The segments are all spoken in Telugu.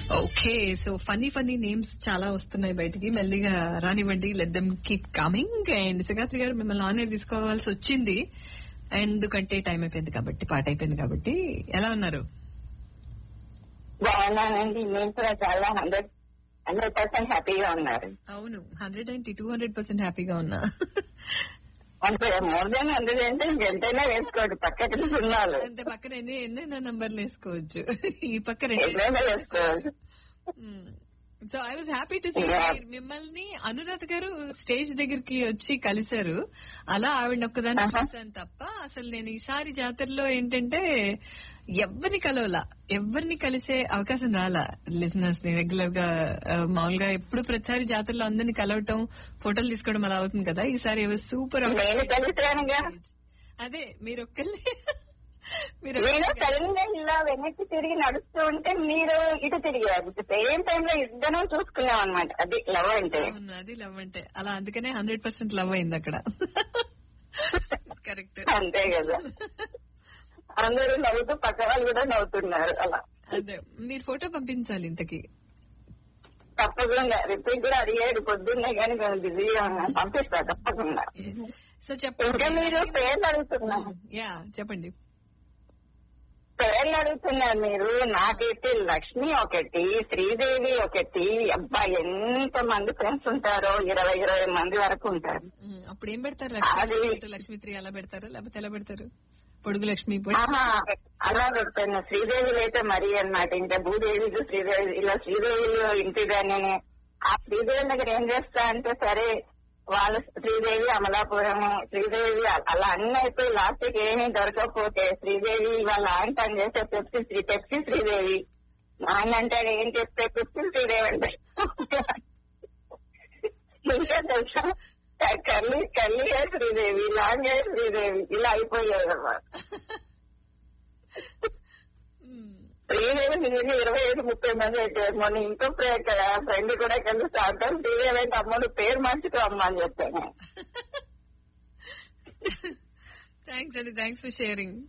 Okay so funny funny names చాలా వస్తున్నాయి బయటికి మెల్లిగా రానివ్వండి let them keep coming and Sugatri గారు మిమ్మల్ని ఆన్ ఎయిర్ తీసుకోవాల్సి వచ్చింది ఎందుకంటే టైం అయిపోయింది కాబట్టి పాట అయిపోయింది కాబట్టి ఎలా ఉన్నారు బాగున్నానండి నేను కూడా చాలా హండ్రెడ్ హండ్రెడ్ పర్సెంట్ హ్యాపీగా ఉన్నారు అవును hundred and two hundred percent హ్యాపీగా ఉన్నా అంటే మోర్ దెన్ హండ్రెడ్ అంటే ఎంతైనా వేసుకోండి పక్కకి సున్నాలు అంతే పక్కన ఎన్ని ఎన్నైనా నంబర్లు వేసుకోవచ్చు ఈ పక్క ఎన్నైనా రెండు వేసుకోవచ్చు so I was happy to see Yeah. మిమ్మల్ని అనురాధ గారు స్టేజ్ దగ్గరికి వచ్చి కలిశారు అలా ఆవిడ ఒక్కదాన్ని చూశాను తప్ప అసలు నేను ఈసారి జాతరలో ఏంటంటే ఎవరిని కలవలా ఎవరిని కలిసే అవకాశం రాలా లిజనర్స్ ని రెగ్యులర్ గా ఆ, మామూలుగా ఎప్పుడు ప్రతిసారి జాతరలో అందరిని కలవటం ఫోటోలు తీసుకోవడం అలా అవుతుంది కదా ఈసారి సూపర్ నేను కలిసానుగా అదే మీరు ఒక్కళ్ళే మీరు నేను ఒక్కళ్ళే సడన్ గా ఇలా వెనక్కి తిరిగి నడుస్తూ ఉంటే మీరు ఇటు తిరిగారు సేమ్ టైం లో ఇద్దరం చూసుకున్నాం అనమాట అది లవ్ అంటే అవును అది లవ్ అంటే అలా అందుకనే హండ్రెడ్ పర్సెంట్ లవ్ అయింది అక్కడ కరెక్ట్ అంతే కదా అందరూ నవ్వుతూ పక్క వాళ్ళు కూడా నవ్వుతున్నారు అలా అదే మీరు ఫోటో పంపించాలి ఇంతకి తప్పకుండా రిపీట్ కూడా అడిగాడు పొద్దున్నే కానీ మేము బిజీగా ఉన్నాం పంపిస్తా తప్పకుండా సో ఇంకా మీరు చెప్పండి పేర్లు అడుగుతున్నారు యా చెప్పండి పేర్లు అడుగుతున్నారు మీరు నాకైతే లక్ష్మి ఒకటి శ్రీదేవి ఒకటి అబ్బా ఎంత మంది ఫ్రెండ్స్ ఉంటారో ఇరవై ఇరవై మంది వరకు ఉంటారు ఉమ్, అప్పుడు ఏం పెడతారు లక్ష్మి అది- ఇటు లక్ష్మిత్రి అలా పెడతారా లేకపోతే ఎలా పెడతారు పొడుగు లక్ష్మి పొడి ఆహా అలా పెట్టాను శ్రీదేవి అయితే మరీ అన్నమాట ఇంకా భూదేవి శ్రీదేవి ఇలా శ్రీదేవిలో ఇంటిదాన్ని ఆ శ్రీదేవి దగ్గర ఏం చేస్తా అంటే సరే వాళ్ళు శ్రీదేవి అమలాపురం శ్రీదేవి అలా అన్ని అయిపోయి లాస్ట్ కి ఏమీ దొరకకపోతే శ్రీదేవి వాళ్ళ ఆయన పని చేస్తే పెప్సి శ్రీ పెప్సి శ్రీదేవి ఆయన అంటాడు ఏం చెప్తే పెప్సి శ్రీదేవి అంటే ఇంకా తెలుసా కల్లి కల్లి శ్రీదేవి లాంగ్ శ్రీదేవి ఇలా అయిపోయాడు అన్నమాట ఉమ్, శ్రీదేవి నిజంగా ఇరవై ఐదు ముప్పై మంది అయిపోయారు మొన్న ఇంకో ఫ్రెండ్ కూడా కలిసి సాయంత్రం శ్రీదేవి అయితే అమ్మను పేరు మార్చుకో అమ్మ అని చెప్పాను థ్యాంక్స్ అండి థ్యాంక్స్ ఫర్ షేరింగ్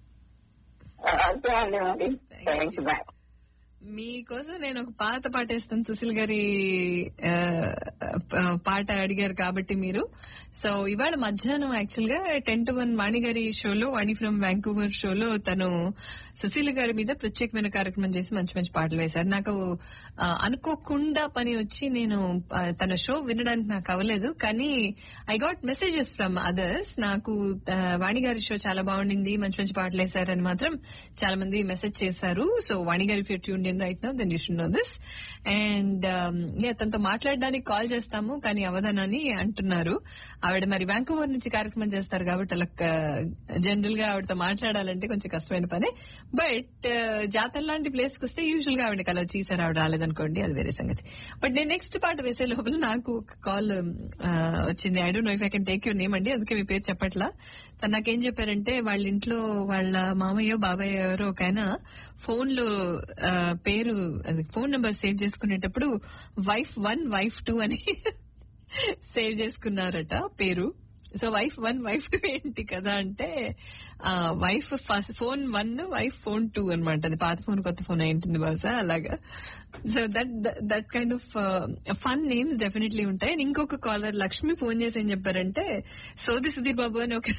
అంతే అండి మరి Thank థ్యాంక్స్ you. బాయ్ మీకోసం నేను ఒక పాత పాట వేస్తాను సుశీల్ గారి ఆ, ఆ, పాట అడిగారు కాబట్టి మీరు సో ఇవాళ మధ్యాహ్నం యాక్చువల్ గా టెన్ టు వన్ వాణి గారి షోలో వాణి ఫ్రమ్ వ్యాంకూవర్ షోలో తను సుశీల్ గారి మీద ప్రత్యేకమైన కార్యక్రమం చేసి మంచి మంచి పాటలు వేశారు నాకు ఆ, అనుకోకుండా పని వచ్చి నేను ఆ, తన షో వినడానికి నాకు అవ్వలేదు కానీ I got messages from others నాకు ఆ, వాణి గారి షో చాలా బాగుండింది మంచి మంచి పాటలు వేశారని మాత్రం చాలా మంది మెసేజ్ చేశారు సో వాణి గారి few tune in right no then you should know this and తనతో మాట్లాడడానికి కాల్ చేస్తాము కానీ అవధానని అంటున్నారు ఆవిడ మరి వ్యాంకూవర్ నుంచి కార్యక్రమం చేస్తారు కాబట్టి అలా జనరల్ గా ఆవిడతో మాట్లాడాలంటే కొంచెం కష్టమైన పనే బట్ జాతర లాంటి ప్లేస్ కి వస్తే యూజువల్ గా ఆవిడ కల ఈసారి ఆవిడ రాలేదనుకోండి అది వేరే సంగతి బట్ నేను నెక్స్ట్ పాట వేసే లోపల నాకు ఒక కాల్ వచ్చింది I don't know if I can take your name అండి అందుకే మీ పేరు చెప్పట్లా తను నాకేం చెప్పారంటే వాళ్ళ ఇంట్లో వాళ్ళ మామయ్య బాబాయ్ ఎవరో ఒక ఆయన ఫోన్ లో ఆ, పేరు అది ఫోన్ నెంబర్ సేవ్ చేసుకునేటప్పుడు వైఫ్ వన్ వైఫ్ టూ అని సేవ్ చేసుకున్నారట పేరు so wife one wife two ఏంటి కదా అంటే wife first phone one wife phone two అనమాట అది పాత ఫోన్ కొత్త ఫోన్ అయింటుంది బహుశా అలాగా so that that kind of fun names definitely ఉంటాయి And ఇంకొక కాలర్ లక్ష్మి ఫోన్ చేసి ఏం చెప్పారంటే సోది సుధీర్ బాబు అని ఒక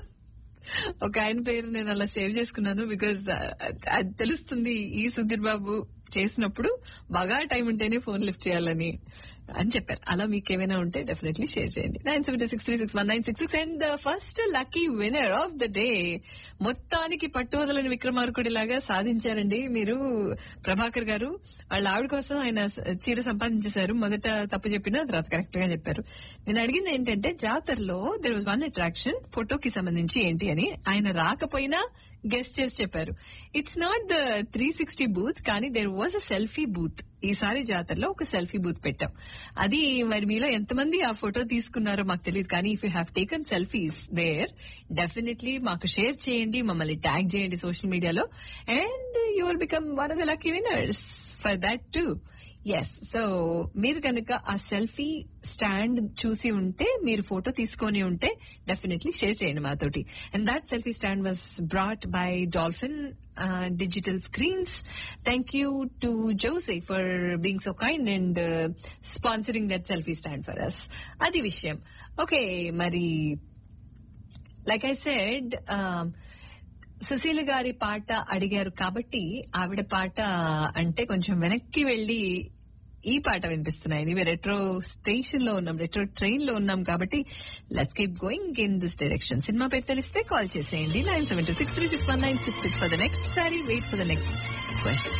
ఒక ఆయన పేరు నేను అలా సేవ్ చేసుకున్నాను బికాజ్ అది తెలుస్తుంది ఈ సుధీర్ బాబు చేసినప్పుడు బాగా టైం ఉంటేనే ఫోన్ లిఫ్ట్ చేయాలని అని చెప్పారు అలా మీకు ఏమైనా ఉంటే డెఫినెట్లీ షేర్ చేయండి nine seven six three six one nine six six and first lucky winner of the day మొత్తానికి పట్టు వదలని విక్రమార్కుడి లాగా సాధించారండి మీరు ప్రభాకర్ గారు వాళ్ళ ఆవిడ కోసం ఆయన స- చీర సంపాదించేశారు మొదట తప్పు చెప్పిన తర్వాత కరెక్ట్ గా చెప్పారు నేను అడిగింది ఏంటంటే జాతరలో దెర్ వాజ్ వన్ అట్రాక్షన్ ఫోటోకి సంబంధించి ఏంటి అని ఆయన రాకపోయినా గెస్ట్ చేసి చెప్పారు it's not the three sixty booth కానీ there was a selfie booth ఈసారి జాతరలో ఒక సెల్ఫీ బూత్ పెట్టాం అది మరి మీలో ఎంతమంది ఆ ఫోటో తీసుకున్నారో మాకు తెలియదు కానీ if you have taken selfies there definitely మాకు షేర్ చేయండి మమ్మల్ని ట్యాగ్ చేయండి సోషల్ మీడియాలో and you will become one of the lucky winners for that to us so మీరు కనుక ఆ సెల్ఫీ స్టాండ్ చూసి ఉంటే మీరు ఫోటో తీసుకొని ఉంటే డెఫినెట్లీ షేర్ చేయండి మాతోటి and that selfie stand was brought by Dolphin digital screens. Thank you to Jose for being so kind and uh, sponsoring that selfie stand for us. Adi Vishyam. Okay, Mari. Like I said, um, Sushila గారి పాట అడిగారు కాబట్టి ఆవిడ పాట అంటే కొంచెం వెనక్కి వెళ్ళి ఈ పాట వినిపిస్తున్నాయి ఇవి రెట్రో స్టేషన్ లో ఉన్నాం రెట్రో ట్రైన్ లో ఉన్నాం కాబట్టి let's keep going in this direction సినిమా పేరు తెలిస్తే కాల్ చేసేయండి nine seven two six three six one nine six six for the next sorry wait for the next question